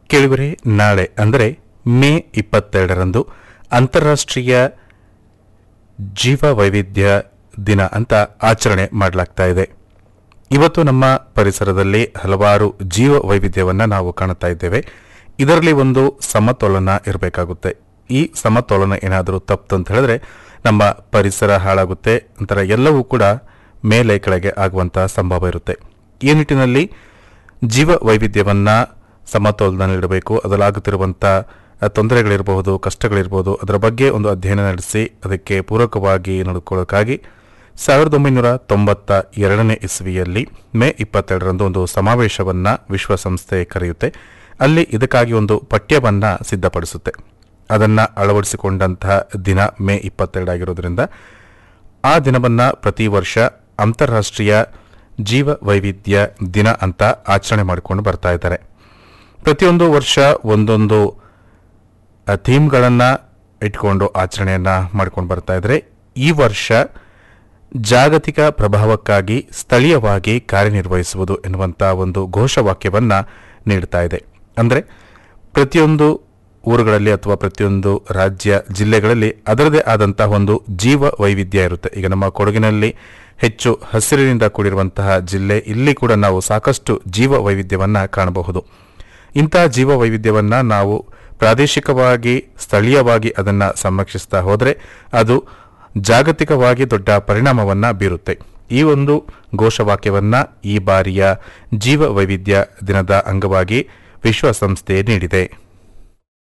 ಕೇಳುವರೆ ನಾಳೆ ಅಂದರೆ ಮೇ ಇಪ್ಪತ್ತೆರಡರಂದು ಅಂತಾರಾಷ್ಟ್ರೀಯ ಜೀವ ವೈವಿಧ್ಯ ದಿನ ಅಂತ ಆಚರಣೆ ಮಾಡಲಾಗ್ತಾ ಇದೆ ಇವತ್ತು ನಮ್ಮ ಪರಿಸರದಲ್ಲಿ ಹಲವಾರು ಜೀವ ವೈವಿಧ್ಯವನ್ನು ನಾವು ಕಾಣುತ್ತಾ ಇದ್ದೇವೆ ಇದರಲ್ಲಿ ಒಂದು ಸಮತೋಲನ ಇರಬೇಕಾಗುತ್ತೆ ಈ ಸಮತೋಲನ ಏನಾದರೂ ತಪ್ಪಿತು ಅಂತ ಹೇಳಿದ್ರೆ ನಮ್ಮ ಪರಿಸರ ಹಾಳಾಗುತ್ತೆ ನಂತರ ಎಲ್ಲವೂ ಕೂಡ ಮೇಲೆ ಕೆಳಗೆ ಆಗುವಂತಹ ಸಂಭವ ಇರುತ್ತೆ ಈ ನಿಟ್ಟಿನಲ್ಲಿ ಜೀವ ವೈವಿಧ್ಯವನ್ನು ಸಮತೋಲನದಲ್ಲಿಡಬೇಕು ಅದರಲ್ಲಾಗುತ್ತಿರುವಂಥ ತೊಂದರೆಗಳಿರಬಹುದು ಕಷ್ಟಗಳಿರಬಹುದು ಅದರ ಬಗ್ಗೆ ಒಂದು ಅಧ್ಯಯನ ನಡೆಸಿ ಅದಕ್ಕೆ ಪೂರಕವಾಗಿ ನಡೆದುಕೊಳ್ಳೋಕ್ಕಾಗಿ ಸಾವಿರದ ಒಂಬೈನೂರ ತೊಂಬತ್ತ ಎರಡನೇ ಇಸ್ವಿಯಲ್ಲಿ ಮೇ ಇಪ್ಪತ್ತೆರಡರಂದು ಒಂದು ಸಮಾವೇಶವನ್ನು ವಿಶ್ವಸಂಸ್ಥೆ ಕರೆಯುತ್ತೆ ಅಲ್ಲಿ ಇದಕ್ಕಾಗಿ ಒಂದು ಪಠ್ಯವನ್ನು ಸಿದ್ಧಪಡಿಸುತ್ತೆ ಅದನ್ನು ಅಳವಡಿಸಿಕೊಂಡಂತಹ ದಿನ ಮೇ ಇಪ್ಪತ್ತೆರಡಾಗಿರೋದ್ರಿಂದ ಆ ದಿನವನ್ನು ಪ್ರತಿ ವರ್ಷ ಅಂತಾರಾಷ್ಟ್ರೀಯ ಜೀವ ವೈವಿಧ್ಯ ದಿನ ಅಂತ ಆಚರಣೆ ಮಾಡಿಕೊಂಡು ಬರ್ತಾ ಇದ್ದಾರೆ ಪ್ರತಿಯೊಂದು ವರ್ಷ ಒಂದೊಂದು ಥೀಮ್ಗಳನ್ನು ಇಟ್ಕೊಂಡು ಆಚರಣೆಯನ್ನು ಮಾಡ್ಕೊಂಡು ಬರ್ತಾ ಇದ್ದಾರೆ ಈ ವರ್ಷ ಜಾಗತಿಕ ಪ್ರಭಾವಕ್ಕಾಗಿ ಸ್ಥಳೀಯವಾಗಿ ಕಾರ್ಯನಿರ್ವಹಿಸುವುದು ಎನ್ನುವಂಥ ಒಂದು ಘೋಷವಾಕ್ಯವನ್ನು ನೀಡ್ತಾ ಇದೆ ಅಂದರೆ ಪ್ರತಿಯೊಂದು ಊರುಗಳಲ್ಲಿ ಅಥವಾ ಪ್ರತಿಯೊಂದು ರಾಜ್ಯ ಜಿಲ್ಲೆಗಳಲ್ಲಿ ಅದರದೇ ಆದಂತಹ ಒಂದು ಜೀವ ವೈವಿಧ್ಯ ಇರುತ್ತೆ ಈಗ ನಮ್ಮ ಕೊಡಗಿನಲ್ಲಿ ಹೆಚ್ಚು ಹಸಿರಿನಿಂದ ಕೂಡಿರುವಂತಹ ಜಿಲ್ಲೆ ಇಲ್ಲಿ ಕೂಡ ನಾವು ಸಾಕಷ್ಟು ಜೀವ ವೈವಿಧ್ಯವನ್ನು ಕಾಣಬಹುದು ಇಂತಹ ಜೀವ ವೈವಿಧ್ಯವನ್ನು ನಾವು ಪ್ರಾದೇಶಿಕವಾಗಿ ಸ್ಥಳೀಯವಾಗಿ ಅದನ್ನು ಸಂರಕ್ಷಿಸ್ತಾ ಹೋದರೆ ಅದು ಜಾಗತಿಕವಾಗಿ ದೊಡ್ಡ ಪರಿಣಾಮವನ್ನು ಬೀರುತ್ತೆ ಈ ಒಂದು ಘೋಷವಾಕ್ಯವನ್ನು ಈ ಬಾರಿಯ ಜೀವ ವೈವಿಧ್ಯ ದಿನದ ಅಂಗವಾಗಿ ವಿಶ್ವಸಂಸ್ಥೆ ನೀಡಿದೆ